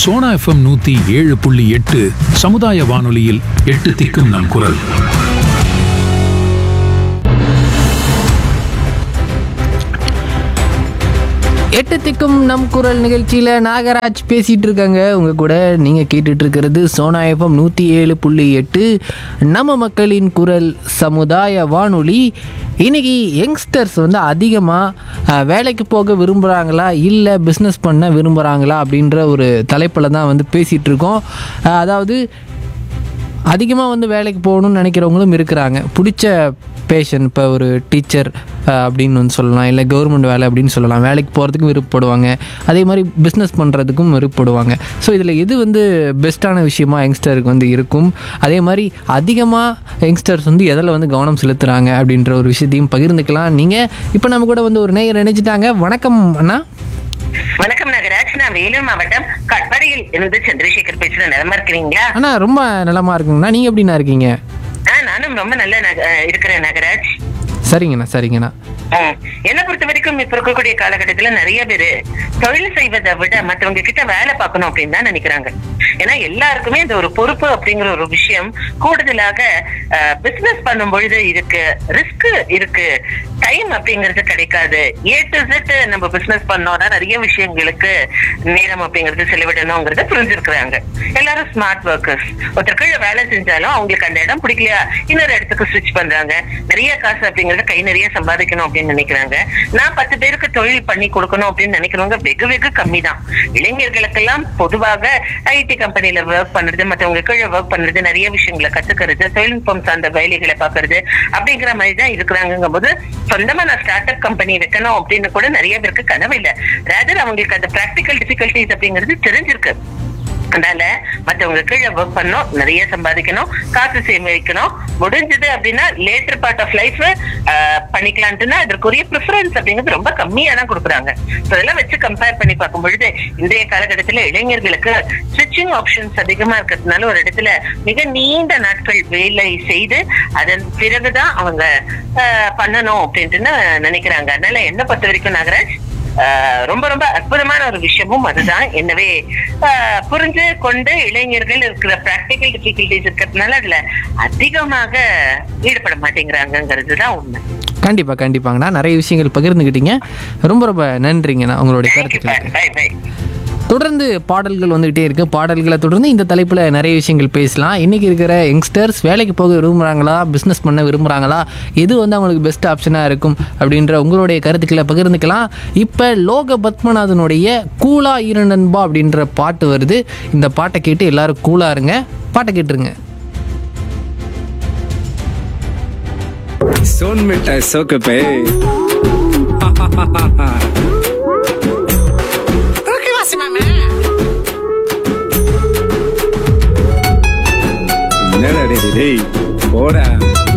Sona FM நூத்தி ஏழு புள்ளி எட்டு சமுதாய வானொலியில் எட்டு திக்கும் நம் குரல் எட்டு திக்கும் நம் குரல் நிகழ்ச்சியில் நாகராஜ் பேசிகிட்டு இருக்காங்க உங்கள் கூட நீங்கள் கேட்டுட்டு இருக்கிறது சோனா எஃப்எம் நூற்றி ஏழு புள்ளி எட்டு நம்ம மக்களின் குரல் சமுதாய வானொலி இன்னைக்கு யங்ஸ்டர்ஸ் வந்து அதிகமாக வேலைக்கு போக விரும்புகிறாங்களா இல்லை பிஸ்னஸ் பண்ண விரும்புகிறாங்களா அப்படின்ற ஒரு தலைப்பில் தான் வந்து பேசிகிட்டு இருக்கோம் அஹ், அதாவது அதிகமாக வந்து வேலைக்கு போகணும்னு நினைக்கிறவங்களும் இருக்கிறாங்க பிடிச்ச பேஷன் இப்போ ஒரு டீச்சர் அப்படின்னு வந்து சொல்லலாம் இல்லை கவர்மெண்ட் வேலை அப்படின்னு சொல்லலாம் வேலைக்கு போகிறதுக்கும் விருப்பப்படுவாங்க அதே மாதிரி பிஸ்னஸ் பண்ணுறதுக்கும் விருப்பப்படுவாங்க ஸோ இதில் எது வந்து பெஸ்ட்டான விஷயமா யங்ஸ்டருக்கு வந்து இருக்கும் அதே மாதிரி அதிகமாக யங்ஸ்டர்ஸ் வந்து எதில் வந்து கவனம் செலுத்துகிறாங்க அப்படின்ற ஒரு விஷயத்தையும் பகிர்ந்துக்கலாம் நீங்கள் இப்போ நம்ம கூட வந்து ஒரு நேயர் நினைச்சிட்டாங்க வணக்கம் அண்ணா வணக்கம் நாகராஜ் நான் வேலூர் மாவட்டம் கட்பாடியில் இருந்து சந்திரசேகர் பேசுறேன் நிலமா இருக்கிறீங்களா அண்ணா ரொம்ப நலமாக இருக்குங்கண்ணா நீங்கள் எப்படிண்ணா இருக்கீங்க ஆ, நானும் ரொம்ப நல்ல நக- அஹ், இருக்கிறேன் நாகராஜ் சரிங்கண்ணா சரிங்கண்ணா ம். என்னை பொறுத்த வரைக்கும் இப்ப இருக்கக்கூடிய காலகட்டத்துல நிறைய பேரு தொழில் செய்வதை விட மத்தவங்க கிட்ட வேலை பார்க்கணும் அப்படின்னு தான் நினைக்கிறாங்க ஏன்னா எல்லாருக்குமே இந்த ஒரு பொறுப்பு அப்படிங்கிற ஒரு விஷயம் கூடுதலாக பிசினஸ் பண்ணும் பொழுது இருக்கு ரிஸ்க் இருக்கு டைம் அப்படிங்கிறது கிடைக்காது ஏ டு Z நம்ம பிசினஸ் பண்ணோம்னா நிறைய விஷயங்களுக்கு நேரம் அப்படிங்கிறது செலவிடணுங்கிறத புரிஞ்சிருக்கிறாங்க எல்லாரும் ஸ்மார்ட் ஒர்க்கர்ஸ் ஒருத்தர் கீழே வேலை செஞ்சாலும் அவங்களுக்கு அந்த இடம் பிடிக்கலையா இன்னொரு இடத்துக்கு ஸ்விட்ச் பண்றாங்க நிறைய காசு அப்படிங்கறத கை நிறைய சம்பாதிக்கணும் அப்படின்னு நினைக்கிறாங்க நான் பத்து பேருக்கு தொழில் பண்ணி கொடுக்கணும் அப்படின்னு நினைக்கிறவங்க வெகு வெகு கம்மி தான் இளைஞர்களுக்கெல்லாம் பொதுவாக ஐடி கம்பெனில ஒர்க் பண்றது மத்தவங்க கீழே ஒர்க் பண்றது நிறைய விஷயங்களை கத்துக்கிறது தொழில்நுட்பம் சார்ந்த வேலைகளை பாக்குறது அப்படிங்கிற மாதிரி தான் இருக்கிறாங்கும் போது சொந்தமா நான் ஸ்டார்ட் அப் கம்பெனி வைக்கணும் அப்படின்னு கூட நிறைய பேருக்கு கனவு இல்ல ரேதர் அவங்களுக்கு அந்த பிராக்டிக்கல் டிஃபிகல்டிஸ் அப்படிங்கிறது தெரிஞ்சிருக்கு அதனால மத்தவங்க கீழே ஒர்க் பண்ணணும் நிறைய சம்பாதிக்கணும் காசு சேமிக்கணும் முடிஞ்சது அப்படின்னா லேட்டர் பார்ட் ஆஃப் லைஃப் பண்ணிக்கலான்ட்டுனா அதற்குரிய ப்ரிஃபரன்ஸ் அப்படிங்கிறது ரொம்ப கம்மியா தான் கொடுக்குறாங்க So இதெல்லாம் வச்சு கம்பேர் பண்ணி பார்க்கும் பொழுது இன்றைய காலகட்டத்துல இளைஞர்களுக்கு ஸ்விட்சிங் ஆப்ஷன்ஸ் அதிகமா இருக்கிறதுனால ஒரு இடத்துல மிக நீண்ட நாட்கள் வேலை செய்து அதன் பிறகுதான் அவங்க ஆஹ், பண்ணணும் அப்படின்ட்டு நினைக்கிறாங்க அதனால என்ன பொறுத்த வரைக்கும் நாகராஜ் ஆஹ் ரொம்ப ரொம்ப அற்புதமான ஒரு விஷயமும் அதுதான் எனவே ஆஹ் புரிஞ்சு கொண்டு இளைஞர்கள் இருக்கிற பிராக்டிக்கல் டிஃபிகல்டிஸ் இருக்கிறதுனால அதுல அதிகமாக ஈடுபட மாட்டேங்கிறாங்கிறது தான் உண்மை கண்டிப்பாக கண்டிப்பாங்கண்ணா நிறைய விஷயங்கள் பகிர்ந்துக்கிட்டீங்க ரொம்ப ரொம்ப நன்றிங்கண்ணா உங்களுடைய தேங்க்யூ கருத்துக்களுக்கு பை பை தொடர்ந்து பாடல்கள் வந்துகிட்டே இருக்கு பாடல்களை தொடர்ந்து இந்த தலைப்பில் நிறைய விஷயங்கள் பேசலாம் இன்றைக்கி இருக்கிற யங்ஸ்டர்ஸ் வேலைக்கு போக விரும்புகிறாங்களா பிஸ்னஸ் பண்ண விரும்புகிறாங்களா எது வந்து அவங்களுக்கு பெஸ்ட் ஆப்ஷனாக இருக்கும் அப்படின்ற உங்களுடைய கருத்துக்களை பகிர்ந்துக்கலாம் இப்போ லோக பத்மநாதனுடைய கூலா இரண்டன்பா அப்படின்ற பாட்டு வருது இந்த பாட்டை கேட்டு எல்லாரும் கூலாக இருங்க பாட்டை கேட்டுருங்க सोन मिठाई सोक पे என்னடா டேய், டேய் போடா